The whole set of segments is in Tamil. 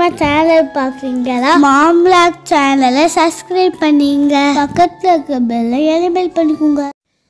நம்ம சேனல் பார்க்குறீங்களா மாம்லாக் சேனலை சப்ஸ்கிரைப் பண்ணீங்க பக்கத்தில் இருக்க பெல்லை எனேபிள் பண்ணிக்கோங்க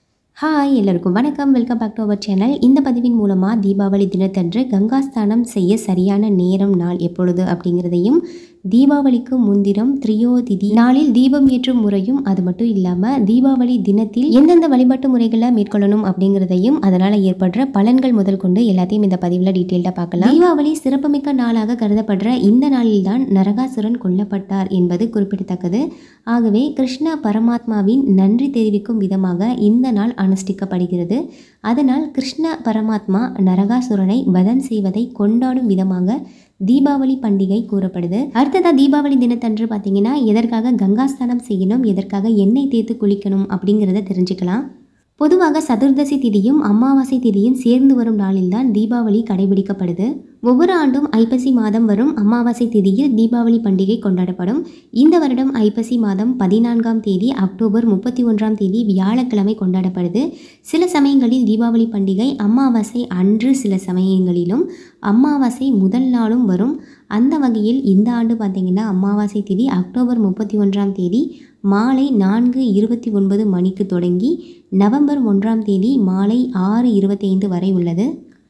ஹாய் எல்லாருக்கும் வணக்கம் welcome back to our channel இந்த பதிவின் மூலமாக தீபாவளி தினத்தன்று கங்கா ஸ்நானம் செய்ய சரியான நேரம் நாள் எப்பொழுது அப்படிங்கிறதையும் தீபாவளிக்கு முன்தினம் திரியோதிதி நாளில் தீபம் ஏற்றும் முறையும் அது மட்டும் இல்லாமல் தீபாவளி தினத்தில் எந்தெந்த வழிபாட்டு முறைகளை மேற்கொள்ளணும் அப்படிங்கிறதையும் அதனால் ஏற்படுற பலன்கள் முதல் கொண்டு எல்லாத்தையும் இந்த பதிவில் டீட்டெயில்டாக பார்க்கலாம் தீபாவளி சிறப்புமிக்க நாளாக கருதப்படுற இந்த நாளில்தான் நரகாசுரன் கொல்லப்பட்டார் என்பது குறிப்பிடத்தக்கது ஆகவே கிருஷ்ண பரமாத்மாவின் நன்றி தெரிவிக்கும் விதமாக இந்த நாள் அனுஷ்டிக்கப்படுகிறது அதனால் கிருஷ்ண பரமாத்மா நரகாசுரனை வதம் செய்வதை கொண்டாடும் விதமாக தீபாவளி பண்டிகை கூறப்படுது அடுத்ததாக தீபாவளி தினத்தன்று பார்த்தீங்கன்னா எதற்காக கங்காஸ்தானம் செய்யணும் எதற்காக எண்ணெய் தேய்த்து குளிக்கணும் அப்படிங்கிறத தெரிஞ்சுக்கலாம் பொதுவாக சதுர்தசி திதியும் அமாவாசை திதியும் சேர்ந்து வரும் நாளில்தான் தீபாவளி கடைபிடிக்கப்படுது ஒவ்வொரு ஆண்டும் ஐப்பசி மாதம் வரும் அமாவாசை திதியில் தீபாவளி பண்டிகை கொண்டாடப்படும் இந்த வருடம் ஐப்பசி மாதம் பதினான்காம் தேதி அக்டோபர் முப்பத்தி ஒன்றாம் தேதி வியாழக்கிழமை கொண்டாடப்படுது சில சமயங்களில் தீபாவளி பண்டிகை அமாவாசை அன்று சில சமயங்களிலும் அமாவாசை முதல் நாளும் வரும் அந்த வகையில் இந்த ஆண்டு பார்த்திங்கன்னா அமாவாசை திதி அக்டோபர் முப்பத்தி ஒன்றாம் தேதி மாலை நான்கு இருபத்தி ஒன்பது மணிக்கு தொடங்கி நவம்பர் ஒன்றாம் தேதி மாலை ஆறு இருபத்தைந்து வரை உள்ளது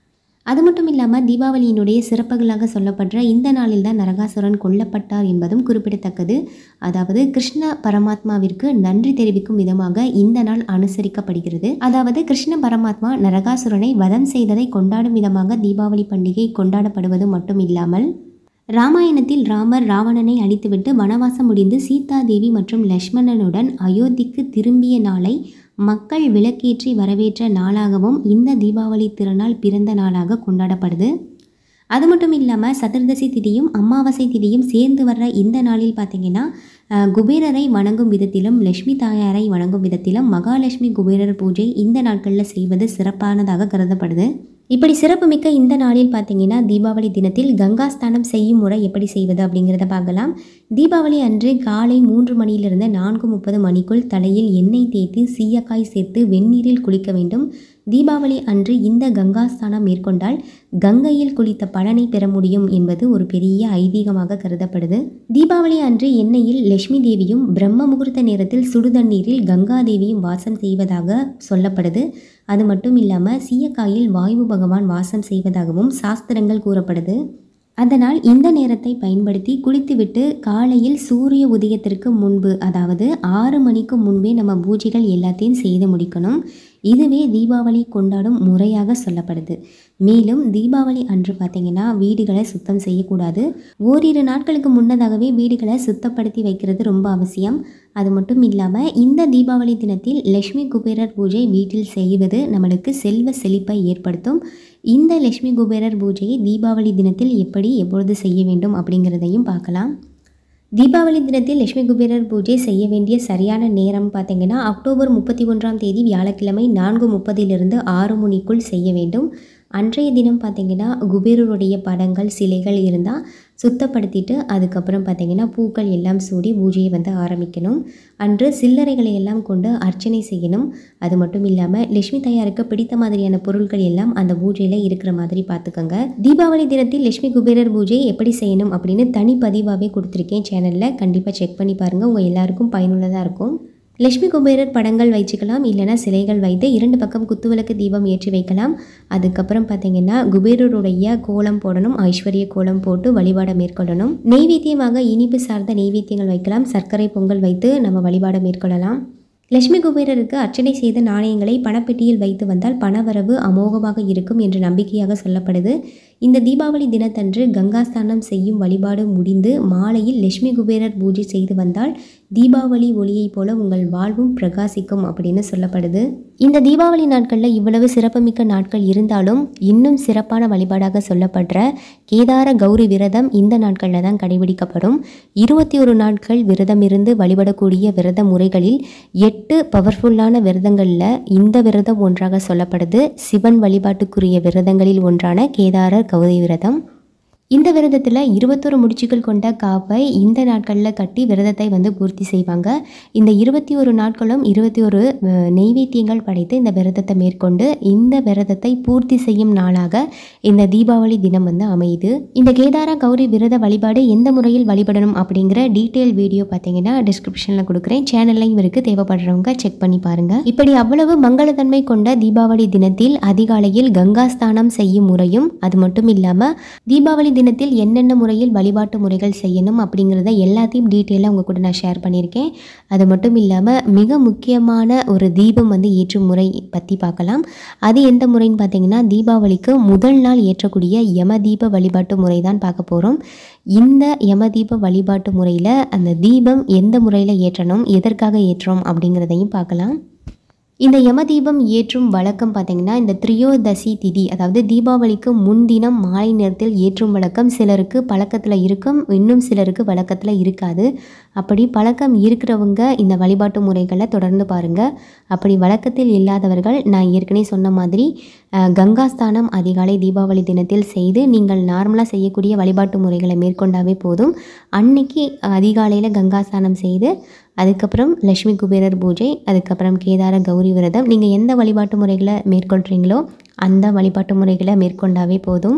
அது மட்டும் இல்லாமல் தீபாவளியினுடைய சிறப்புகளாக சொல்லப்படுற இந்த நாளில் தான் நரகாசுரன் கொல்லப்பட்டார் என்பதும் குறிப்பிடத்தக்கது அதாவது கிருஷ்ண பரமாத்மாவிற்கு நன்றி தெரிவிக்கும் விதமாக இந்த நாள் அனுசரிக்கப்படுகிறது அதாவது கிருஷ்ண பரமாத்மா நரகாசுரனை வதம் செய்ததை கொண்டாடும் விதமாக தீபாவளி பண்டிகை கொண்டாடப்படுவது மட்டும் இல்லாமல் ராமாயணத்தில் ராமர் ராவணனை அழித்துவிட்டு வனவாசம் முடிந்து சீதா தேவி மற்றும் லக்ஷ்மணனுடன் அயோத்திக்கு திரும்பிய நாளை மக்கள் விளக்கேற்றி வரவேற்ற நாளாகவும் இந்த தீபாவளி திருநாள் பிறந்த நாளாக கொண்டாடப்படுது அது மட்டும் இல்லாமல் சதுர்தசி திதியும் அமாவாசை திதியும் சேர்ந்து வர்ற இந்த நாளில் பார்த்தீங்கன்னா அஹ், குபேரரை வணங்கும் விதத்திலும் லக்ஷ்மி தாயாரை வணங்கும் விதத்திலும் மகாலட்சுமி குபேரர் பூஜை இந்த நாட்களில் செய்வது சிறப்பானதாக கருதப்படுது இப்படி சிறப்புமிக்க இந்த நாளில் பார்த்தீங்கன்னா தீபாவளி தினத்தில் கங்கா ஸ்நானம் செய்யும் முறை எப்படி செய்வது அப்படிங்கிறத பார்க்கலாம் தீபாவளி அன்று காலை மூன்று மணியிலிருந்து நான்கு முப்பது மணிக்குள் தலையில் எண்ணெய் தேய்த்து சீயக்காய் சேர்த்து வெந்நீரில் குளிக்க வேண்டும் தீபாவளி அன்று இந்த கங்கா ஸ்நானம் மேற்கொண்டால் கங்கையில் குளித்த பலனை பெற முடியும் என்பது ஒரு பெரிய ஐதீகமாக கருதப்படுது தீபாவளி அன்று எண்ணெயில் லட்சுமி தேவியும் பிரம்ம முகூர்த்த நேரத்தில் சுடுதண்ணீரில் கங்கா தேவியும் வாசம் செய்வதாக சொல்லப்படுது அது மட்டும் இல்லாமல் சீயக்காயில் வாயு பகவான் வாசம் செய்வதாகவும் சாஸ்திரங்கள் கூறப்படுது அதனால் இந்த நேரத்தை பயன்படுத்தி குளித்துவிட்டு காலையில் சூரிய உதயத்திற்கு முன்பு அதாவது ஆறு மணிக்கு முன்பே நம்ம பூஜைகள் எல்லாத்தையும் செய்து முடிக்கணும் இதுவே தீபாவளி கொண்டாடும் முறையாக சொல்லப்படுது மேலும் தீபாவளி அன்று பார்த்தீங்கன்னா வீடுகளை சுத்தம் செய்யக்கூடாது ஓரிரு நாட்களுக்கு முன்னதாகவே வீடுகளை சுத்தப்படுத்தி வைக்கிறது ரொம்ப அவசியம் அது மட்டும் இல்லாமல் இந்த தீபாவளி தினத்தில் லக்ஷ்மி குபேரர் பூஜை வீட்டில் செய்வது நம்மளுக்கு செல்வ செழிப்பை ஏற்படுத்தும் இந்த லக்ஷ்மி குபேரர் பூஜையை தீபாவளி தினத்தில் எப்படி எப்பொழுது செய்ய வேண்டும் அப்படிங்கிறதையும் பார்க்கலாம் தீபாவளி தினத்தில் லட்சுமி குபேரர் பூஜை செய்ய வேண்டிய சரியான நேரம் பார்த்தீங்கன்னா அக்டோபர் முப்பத்தி ஒன்றாம் தேதி வியாழக்கிழமை நான்கு முப்பதிலிருந்து ஆறு மணிக்குள் செய்ய வேண்டும் அன்றைய தினம் பார்த்தீங்கன்னா குபேரருடைய படங்கள் சிலைகள் இருந்தால் சுத்தப்படுத்திட்டு அதுக்கப்புறம் பார்த்தீங்கன்னா பூக்கள் எல்லாம் சூடி பூஜையை வந்து ஆரம்பிக்கணும் அன்று சில்லறைகளை எல்லாம் கொண்டு அர்ச்சனை செய்யணும் அது மட்டும் இல்லாமல் லட்சுமி தாயாருக்கு பிடித்த மாதிரியான பொருட்கள் எல்லாம் அந்த பூஜையில் இருக்கிற மாதிரி பார்த்துக்கோங்க தீபாவளி தினத்தில் லட்சுமி குபேரர் பூஜை எப்படி செய்யணும் அப்படின்னு தனி பதிவாகவே கொடுத்துருக்கேன் சேனலில் கண்டிப்பாக செக் பண்ணி பாருங்கள் உங்கள் எல்லாருக்கும் பயனுள்ளதாக இருக்கும் லட்சுமி குபேரர் படங்கள் வச்சுக்கலாம் இல்லைன்னா சிலைகள் வைத்து இரண்டு பக்கம் குத்துவிளக்கு தீபம் ஏற்றி வைக்கலாம் அதுக்கப்புறம் பார்த்தீங்கன்னா குபேரருடைய கோலம் போடணும் ஐஸ்வர்ய கோலம் போட்டு வழிபாட மேற்கொள்ளணும் நெய்வேத்தியமாக இனிப்பு சார்ந்த நெய்வேத்தியங்கள் வைக்கலாம் சர்க்கரை பொங்கல் வைத்து நம்ம வழிபாட மேற்கொள்ளலாம் லட்சுமி குபேரருக்கு அர்ச்சனை செய்த நாணயங்களை பணப்பெட்டியில் வைத்து வந்தால் பணவரவு அமோகமாக இருக்கும் என்று நம்பிக்கையாக சொல்லப்படுது இந்த தீபாவளி தினத்தன்று கங்காஸ்தானம் செய்யும் வழிபாடு முடிந்து மாலையில் லட்சுமி குபேரர் பூஜை செய்து வந்தால் தீபாவளி ஒளியைப் போல உங்கள் வாழ்வும் பிரகாசிக்கும் அப்படின்னு சொல்லப்படுது இந்த தீபாவளி நாட்களில் இவ்வளவு சிறப்புமிக்க நாட்கள் இருந்தாலும் இன்னும் சிறப்பான வழிபாடாக சொல்லப்படுற கேதார கௌரி விரதம் இந்த நாட்களில் தான் கடைபிடிக்கப்படும் இருபத்தி ஒரு நாட்கள் விரதம் இருந்து வழிபடக்கூடிய விரத முறைகளில் எட்டு பவர்ஃபுல்லான விரதங்களில் இந்த விரதம் ஒன்றாக சொல்லப்படுது சிவன் வழிபாட்டுக்குரிய விரதங்களில் ஒன்றான கேதார கௌரி விரதம் இந்த விரதத்தில் இருபத்தொரு முடிச்சுகள் கொண்ட காப்பை இந்த நாட்களில் கட்டி விரதத்தை வந்து பூர்த்தி செய்வாங்க இந்த இருபத்தி ஒரு நாட்களும் இருபத்தி ஒரு நெய்வேத்தியங்கள் படைத்து இந்த விரதத்தை மேற்கொண்டு இந்த விரதத்தை பூர்த்தி செய்யும் நாளாக இந்த தீபாவளி தினம் வந்து அமையுது இந்த கேதாரா கௌரி விரத வழிபாடு எந்த முறையில் வழிபடணும் அப்படிங்கிற டீட்டெயில் வீடியோ பார்த்தீங்கன்னா டிஸ்கிரிப்ஷனில் கொடுக்குறேன் சேனல்லையும் இருக்குது தேவைப்படுறவங்க செக் பண்ணி பாருங்கள் இப்படி அவ்வளவு மங்களத்தன்மை கொண்ட தீபாவளி தினத்தில் அதிகாலையில் கங்கா ஸ்நானம் செய்யும் முறையும் அது மட்டும் இல்லாமல் தீபாவளி தினத்தில் என்னென்ன முறையில் வழிபாட்டு முறைகள் செய்யணும் அப்படிங்கிறத எல்லாத்தையும் டீட்டெயிலாக உங்கள் கூட நான் ஷேர் பண்ணியிருக்கேன் அது மட்டும் இல்லாமல் மிக முக்கியமான ஒரு தீபம் வந்து ஏற்றும் முறை பற்றி பார்க்கலாம் அது எந்த முறைன்னு பார்த்தீங்கன்னா தீபாவளிக்கு முதல் நாள் ஏற்றக்கூடிய யம தீப வழிபாட்டு முறை தான் பார்க்க போகிறோம் இந்த யம தீப வழிபாட்டு முறையில் அந்த தீபம் எந்த முறையில் ஏற்றணும் எதற்காக ஏற்றோம் அப்படிங்கிறதையும் பார்க்கலாம் இந்த யமதீபம் ஏற்றும் வழக்கம் பார்த்திங்கன்னா இந்த திரியோதசி திதி அதாவது தீபாவளிக்கு முன்தினம் மாலை நேரத்தில் ஏற்றும் வழக்கம் சிலருக்கு பழக்கத்தில் இருக்கும் இன்னும் சிலருக்கு வழக்கத்தில் இருக்காது அப்படி பழக்கம் இருக்கிறவங்க இந்த வழிபாட்டு முறைகளை தொடர்ந்து பாருங்கள் அப்படி வழக்கத்தில் இல்லாதவர்கள் நான் ஏற்கனவே சொன்ன மாதிரி அஹ், கங்கா ஸ்தானம் அதிகாலை தீபாவளி தினத்தில் செய்து நீங்கள் நார்மலாக செய்யக்கூடிய வழிபாட்டு முறைகளை மேற்கொண்டாவே போதும் அன்னைக்கு அதிகாலையில் கங்கா ஸ்நானம் செய்து அதுக்கப்புறம் லக்ஷ்மி குபேரர் பூஜை அதுக்கப்புறம் கேதார கௌரி விரதம் நீங்கள் எந்த வழிபாட்டு முறைகளை மேற்கொள்கிறீங்களோ அந்த வழிபாட்டு முறைகளை மேற்கொண்டாவே போதும்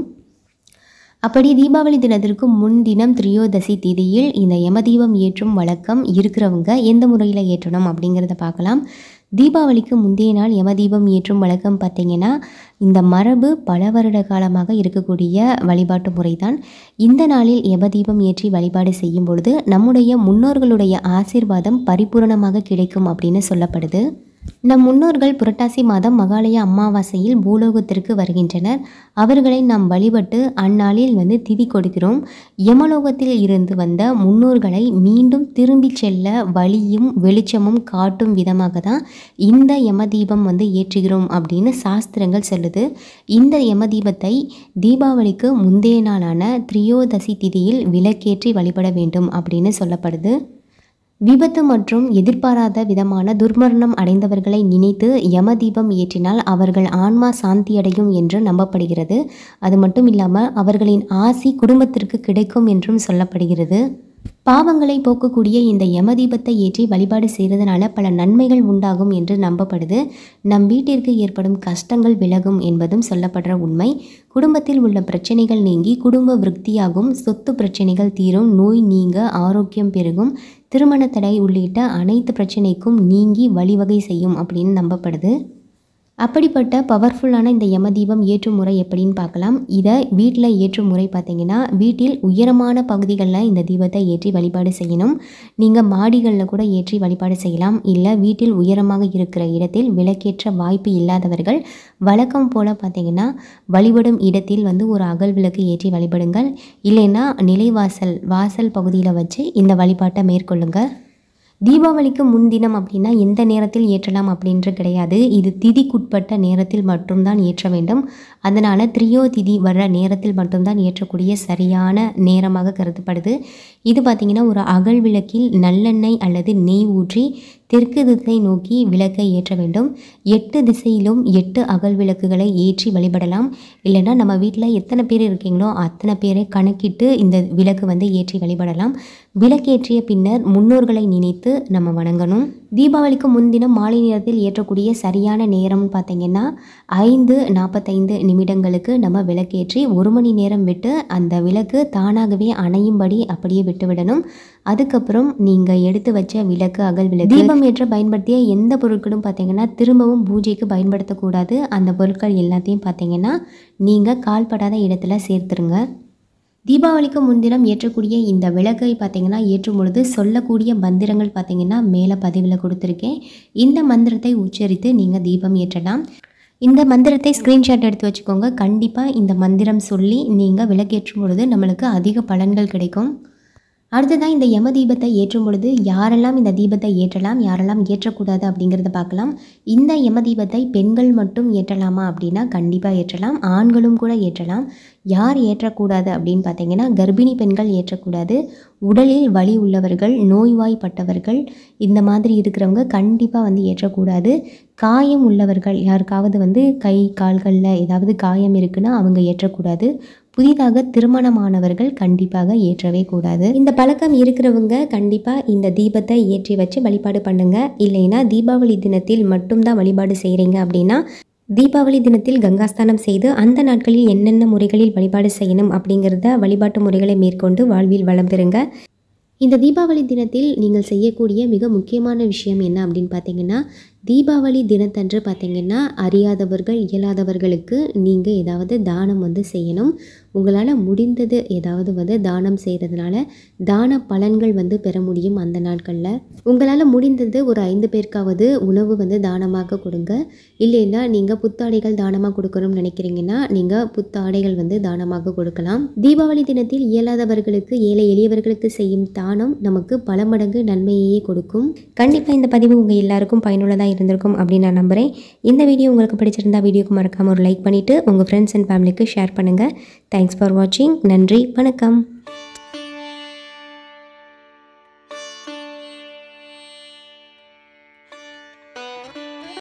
அப்படி தீபாவளி தினத்திற்கு முன்தினம் திரியோதசி திதியில் இந்த யமதீபம் ஏற்றும் வழக்கம் இருக்கிறவங்க எந்த முறையில் ஏற்றணும் அப்படிங்கிறத பார்க்கலாம் தீபாவளிக்கு முந்தைய நாள் யமதீபம் ஏற்றும் வழக்கம் பார்த்தீங்கன்னா இந்த மரபு பல வருட காலமாக இருக்கக்கூடிய வழிபாட்டு முறைதான் இந்த நாளில் யமதீபம் ஏற்றி வழிபாடு செய்யும் பொழுது நம்முடைய முன்னோர்களுடைய ஆசீர்வாதம் பரிபூரணமாக கிடைக்கும் அப்படின்னு சொல்லப்படுது நம் முன்னோர்கள் புரட்டாசி மாதம் மகாலய அமாவாசையில் பூலோகத்திற்கு வருகின்றனர் அவர்களை நாம் வழிபட்டு அந்நாளில் வந்து திதி கொடுக்கிறோம் யமலோகத்தில் இருந்து வந்த முன்னோர்களை மீண்டும் திரும்பி செல்ல வழியும் வெளிச்சமும் காட்டும் விதமாக தான் இந்த யமதீபம் வந்து ஏற்றுகிறோம் அப்படின்னு சாஸ்திரங்கள் சொல்லுது இந்த யமதீபத்தை தீபாவளிக்கு முந்தைய நாளான திரியோதசி திதியில் விளக்கேற்றி வழிபட வேண்டும் அப்படின்னு சொல்லப்படுது விபத்து மற்றும் எதிர்பாராத விதமான துர்மரணம் அடைந்தவர்களை நினைத்து யமதீபம் ஏற்றினால் அவர்கள் ஆன்மா சாந்தியடையும் என்று நம்பப்படுகிறது அது மட்டும் இல்லாமல் அவர்களின் ஆசி குடும்பத்திற்கு கிடைக்கும் என்றும் சொல்லப்படுகிறது பாவங்களை போக்கக்கூடிய இந்த யமதீபத்தை ஏற்றி வழிபாடு செய்கிறதுனால பல நன்மைகள் உண்டாகும் என்று நம்பப்படுது நம் வீட்டிற்கு ஏற்படும் கஷ்டங்கள் விலகும் என்பதும் சொல்லப்படுற உண்மை குடும்பத்தில் உள்ள பிரச்சனைகள் நீங்கி குடும்ப விருத்தியாகும் சொத்து பிரச்சனைகள் தீரும் நோய் நீங்க ஆரோக்கியம் பெருகும் திருமண தடை உள்ளிட்ட அனைத்து பிரச்சனைக்கும் நீங்கி வழிவகை செய்யும் அப்படின்னு நம்பப்படுது அப்படிப்பட்ட பவர்ஃபுல்லான இந்த யமதீபம் ஏற்றும் முறை எப்படின்னு பார்க்கலாம் இதை வீட்டில் ஏற்றும் முறை பார்த்தீங்கன்னா வீட்டில் உயரமான பகுதிகளில் இந்த தீபத்தை ஏற்றி வழிபாடு செய்யணும் நீங்கள் மாடிகளில் கூட ஏற்றி வழிபாடு செய்யலாம் இல்லை வீட்டில் உயரமாக இருக்கிற இடத்தில் விளக்கேற்ற வாய்ப்பு இல்லாதவர்கள் வழக்கம் போல் பார்த்தீங்கன்னா வழிபடும் இடத்தில் வந்து ஒரு அகல் விளக்கு ஏற்றி வழிபடுங்கள் இல்லைன்னா நிலைவாசல் வாசல் பகுதியில் வச்சு இந்த வழிபாட்டை மேற்கொள்ளுங்கள் தீபாவளிக்கு முன்தினம் அப்படின்னா எந்த நேரத்தில் ஏற்றலாம் அப்படின்ற கிடையாது இது திதிக்குட்பட்ட நேரத்தில் மட்டும்தான் ஏற்ற வேண்டும் அதனால் திரியோ திதி வர்ற நேரத்தில் மட்டும்தான் ஏற்றக்கூடிய சரியான நேரமாக கருதப்படுது இது பார்த்திங்கன்னா ஒரு அகல் விளக்கில் நல்லெண்ணெய் அல்லது நெய் ஊற்றி தெற்கு திசை நோக்கி விளக்கை ஏற்ற வேண்டும் எட்டு திசையிலும் எட்டு அகல் விளக்குகளை ஏற்றி வழிபடலாம் இல்லைன்னா நம்ம வீட்டில் எத்தனை பேர் இருக்கீங்களோ அத்தனை பேரை கணக்கிட்டு இந்த விளக்கு வந்து ஏற்றி வழிபடலாம் விளக்கேற்றிய பின்னர் முன்னோர்களை நினைத்து நம்ம வணங்கணும் தீபாவளிக்கு முன்தினம் மாலை நேரத்தில் ஏற்றக்கூடிய சரியான நேரம்னு பார்த்தீங்கன்னா ஐந்து நாற்பத்தைந்து நிமிடங்களுக்கு நம்ம விளக்கேற்றி ஒரு மணி நேரம் விட்டு அந்த விளக்கு தானாகவே அணையும்படி அப்படியே விட்டுவிடணும் அதுக்கப்புறம் நீங்கள் எடுத்து வச்ச விளக்கு அகல் விளக்கு தீபம் ஏற்ற பயன்படுத்திய எந்த பொருட்களும் பார்த்தீங்கன்னா திரும்பவும் பூஜைக்கு பயன்படுத்தக்கூடாது அந்த பொருட்கள் எல்லாத்தையும் பார்த்தீங்கன்னா நீங்கள் கால்படாத இடத்துல சேர்த்துருங்க தீபாவளிக்கு முன்தினம் ஏற்றக்கூடிய இந்த விளக்கை பார்த்தீங்கன்னா ஏற்றும் பொழுது சொல்லக்கூடிய மந்திரங்கள் பார்த்தீங்கன்னா மேலே பதிவில் கொடுத்துருக்கேன் இந்த மந்திரத்தை உச்சரித்து நீங்கள் தீபம் ஏற்றலாம் இந்த மந்திரத்தை ஸ்க்ரீன்ஷாட் எடுத்து வச்சுக்கோங்க கண்டிப்பாக இந்த மந்திரம் சொல்லி நீங்கள் விளக்கேற்றும் பொழுது நம்மளுக்கு அதிக பலன்கள் கிடைக்கும் அடுத்ததான் இந்த யம தீபத்தை ஏற்றும் பொழுது யாரெல்லாம் இந்த தீபத்தை ஏற்றலாம் யாரெல்லாம் ஏற்றக்கூடாது அப்படிங்கிறத பார்க்கலாம் இந்த யம தீபத்தை பெண்கள் மட்டும் ஏற்றலாமா அப்படின்னா கண்டிப்பாக ஏற்றலாம் ஆண்களும் கூட ஏற்றலாம் யார் ஏற்றக்கூடாது அப்படின்னு பார்த்தீங்கன்னா கர்ப்பிணி பெண்கள் ஏற்றக்கூடாது உடலில் வலி உள்ளவர்கள் நோய்வாய்ப்பட்டவர்கள் இந்த மாதிரி இருக்கிறவங்க கண்டிப்பாக வந்து ஏற்றக்கூடாது காயம் உள்ளவர்கள் யாருக்காவது வந்து கை கால்களில் ஏதாவது காயம் இருக்குன்னா அவங்க ஏற்றக்கூடாது புதிதாக திருமணமானவர்கள் கண்டிப்பாக ஏற்றவே கூடாது இந்த பழக்கம் இருக்கிறவங்க கண்டிப்பாக இந்த தீபத்தை ஏற்றி வச்சு வழிபாடு பண்ணுங்க இல்லைன்னா தீபாவளி தினத்தில் மட்டும்தான் வழிபாடு செய்கிறீங்க அப்படின்னா தீபாவளி தினத்தில் கங்காஸ்தானம் செய்து அந்த நாட்களில் என்னென்ன முறைகளில் வழிபாடு செய்யணும் அப்படிங்கிறத வழிபாட்டு முறைகளை மேற்கொண்டு வாழ்வில் வளம் பெறுங்க இந்த தீபாவளி தினத்தில் நீங்கள் செய்யக்கூடிய மிக முக்கியமான விஷயம் என்ன அப்படின்னு பார்த்தீங்கன்னா தீபாவளி தினத்தன்று பார்த்தீங்கன்னா அறியாதவர்கள் இயலாதவர்களுக்கு நீங்கள் ஏதாவது தானம் வந்து செய்யணும் உங்களால் முடிந்தது ஏதாவது வந்து தானம் செய்கிறதுனால தான பலன்கள் வந்து பெற முடியும் அந்த நாட்களில் உங்களால் முடிந்தது ஒரு ஐந்து பேருக்காவது உணவு வந்து தானமாக கொடுங்க இல்லைன்னா நீங்கள் புத்தாடைகள் தானமாக கொடுக்கணும்னு நினைக்கிறீங்கன்னா நீங்கள் புத்தாடைகள் வந்து தானமாக கொடுக்கலாம் தீபாவளி தினத்தில் இயலாதவர்களுக்கு ஏழை எளியவர்களுக்கு செய்யும் தானம் நமக்கு பல மடங்கு நன்மையையே கொடுக்கும் கண்டிப்பாக இந்த பதிவு உங்கள் எல்லாருக்கும் பயனுள்ளதாக இருந்திருக்கும் அப்படின்னு நான் நம்புகிறேன் இந்த வீடியோ உங்களுக்கு பிடிச்சிருந்தா வீடியோக்கு மறக்காமல் ஒரு லைக் பண்ணிவிட்டு உங்கள் ஃப்ரெண்ட்ஸ் அண்ட் ஃபேமிலிக்கு ஷேர் பண்ணுங்கள் தேங்க்ஸ் ஃபார் வாட்சிங் நன்றி வணக்கம்